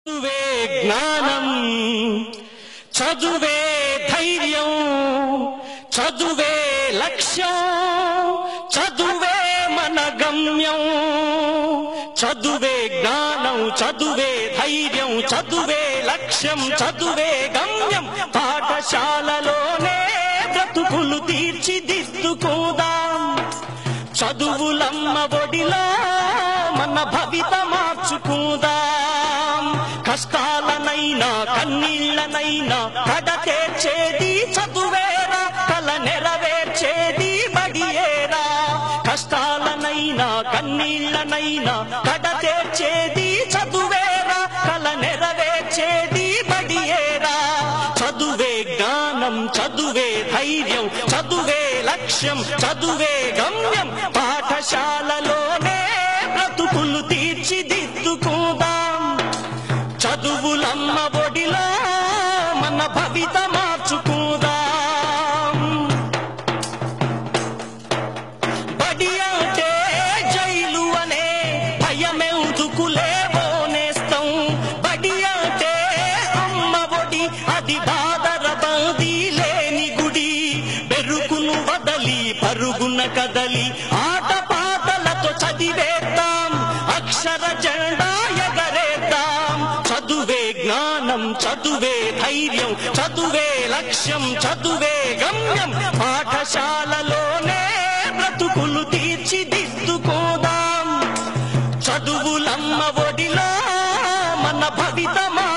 చదువే జ్ఞానం చదువే ధైర్యం చదువే లక్ష్యం చదువే మన గమ్యం చదువే జ్ఞానం చదువే ధైర్యం చదువే లక్ష్యం చదువే గమ్యం పాఠశాలలోనే బ్రతుకులు తీర్చిదిద్దుకుందాం చదువులమ్మ ఒడిలో మన భవిత మార్చుకుందాం కష్టాలనైనా కన్నీళ్లనైనా కడ తీర్చేది చదువేరా కల నెరవేర్చేది బడియేరా కష్టాలనైనా కన్నీళ్లనైనా కడ తీర్చేది చదువేరా కల నెరవేర్చేది బడియేరా చదువే జ్ఞానం చదువే ధైర్యం చదువే లక్ష్యం చదువే గమ్యం పాఠశాలలోనే బ్రతుకులు తీర్చిదిద్దుకుందాం చదువులమ్మ ఒడిలో మన భవిత మార్చుకుందాం బడి అంటే జైలు అనే భయమెందుకులేవో నేస్తం బడి అంటే అమ్మ ఒడి అది బాదర బందీ లేని గుడి బెరుకును వదలి పరుగున కదలి ఆట పాటలతో చదివేద్దాం అక్షర జెండా ఎగరేద్దాం చదువే జ్ఞానం చదువే ధైర్యం చదువే లక్ష్యం చదువే గమ్యం పాఠశాలలోనే బ్రతుకులు తీర్చిదిద్దుకోదాం చదువులమ్మ ఒడిలో మన భవిత